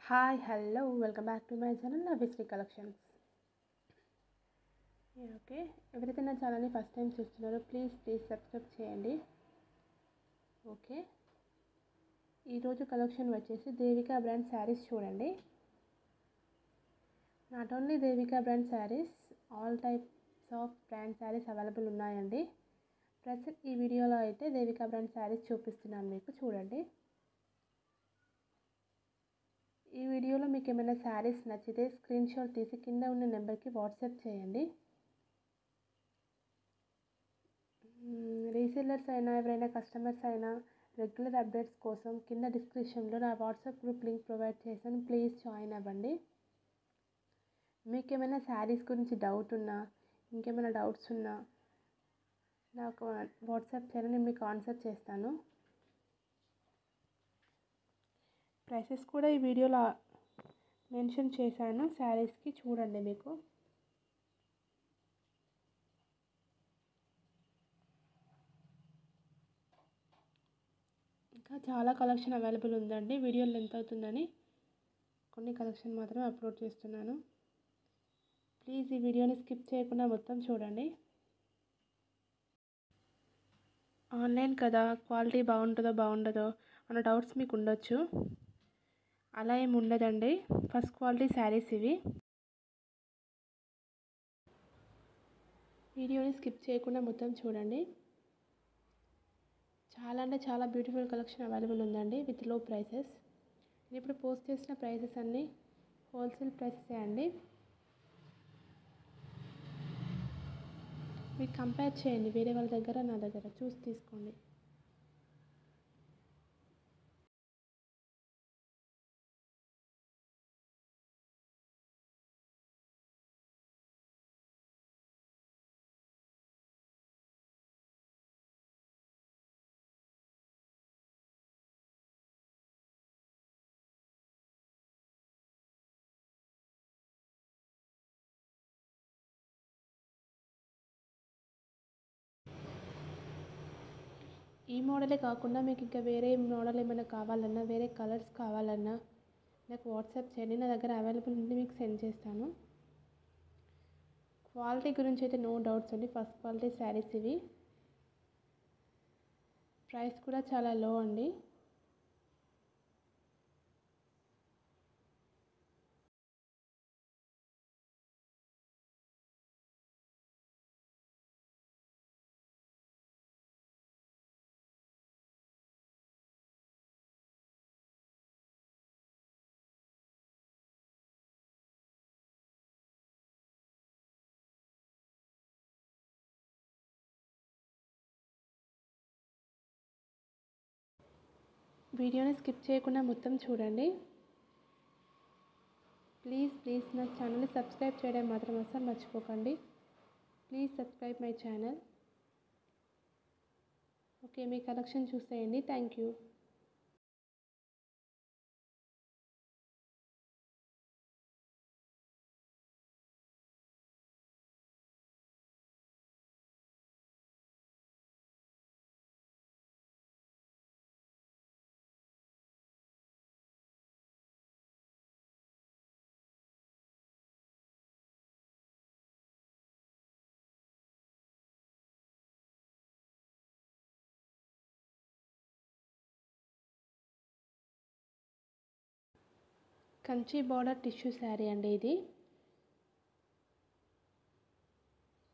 hi hello welcome back to my channel Lavisri collections okay ఎవరైతే నా ఛానల్ని ఫస్ట్ టైం చూస్తున్నారో ప్లీజ్ ప్లీజ్ సబ్స్క్రైబ్ చేయండి ఓకే ఈరోజు కలెక్షన్ వచ్చేసి దేవికా బ్రాండ్ శారీస్ చూడండి not only Devika brand saris all types of brand saris available ఉన్నాయండి ప్రజెంట్ ఈ వీడియోలో అయితే దేవికా బ్రాండ్ శారీస్ చూపిస్తున్నాను మీకు చూడండి ఈ వీడియోలో మీకు ఏమైనా శారీస్ నచ్చితే స్క్రీన్ షాట్ తీసి కింద ఉన్న నెంబర్కి వాట్సాప్ చేయండి రీసెల్లర్స్ అయినా ఎవరైనా కస్టమర్స్ అయినా రెగ్యులర్ అప్డేట్స్ కోసం కింద డిస్క్రిప్షన్లో నా వాట్సాప్ గ్రూప్ లింక్ ప్రొవైడ్ చేశాను ప్లీజ్ జాయిన్ అవ్వండి మీకు ఏమైనా శారీస్ గురించి డౌట్ ఉన్నా ఇంకేమైనా డౌట్స్ ఉన్నా నాకు వాట్సాప్ చేయాలని నేను మీకు ఆన్సర్ చేస్తాను ప్రైసెస్ కూడా ఈ వీడియోలో మెన్షన్ చేశాను శారీస్కి చూడండి మీకు ఇంకా చాలా కలెక్షన్ అవైలబుల్ ఉందండి వీడియో లెంత్ అవుతుందని కొన్ని కలెక్షన్ మాత్రమే అప్లోడ్ చేస్తున్నాను ప్లీజ్ ఈ వీడియోని స్కిప్ చేయకుండా మొత్తం చూడండి ఆన్లైన్ కదా క్వాలిటీ బాగుంటుందో బాగుండదో అన్న డౌట్స్ మీకు ఉండొచ్చు అలా ఏమి ఉండదండి ఫస్ట్ క్వాలిటీ శారీస్ ఇవి వీడియోని స్కిప్ చేయకుండా మొత్తం చూడండి చాలా అంటే చాలా బ్యూటిఫుల్ కలెక్షన్ అవైలబుల్ ఉందండి విత్ లో ప్రైసెస్ నేను ఇప్పుడు పోస్ట్ చేసిన ప్రైసెస్ అన్నీ హోల్సేల్ ప్రైసెసే అండి మీరు కంపేర్ చేయండి వేరే వాళ్ళ దగ్గర నా దగ్గర చూసి తీసుకోండి ఈ మోడలే కాకుండా మీకు ఇంకా వేరే మోడల్ ఏమైనా కావాలన్నా వేరే కలర్స్ కావాలన్నా నాకు వాట్సాప్ చేయండి నా దగ్గర అవైలబుల్ ఉంటే మీకు సెండ్ చేస్తాను క్వాలిటీ గురించి అయితే నో డౌట్స్ అండి ఫస్ట్ క్వాలిటీ శారీస్ ఇవి ప్రైస్ కూడా చాలా లో అండి వీడియోని స్కిప్ చేయకుండా మొత్తం చూడండి ప్లీజ్ ప్లీజ్ నా ఛానల్ని సబ్స్క్రైబ్ చేయడం మాత్రం అస్సలు మర్చిపోకండి please subscribe my channel okay మీ కలెక్షన్ చూసేయండి thank you Kanchi border tissue sari అండి ఇది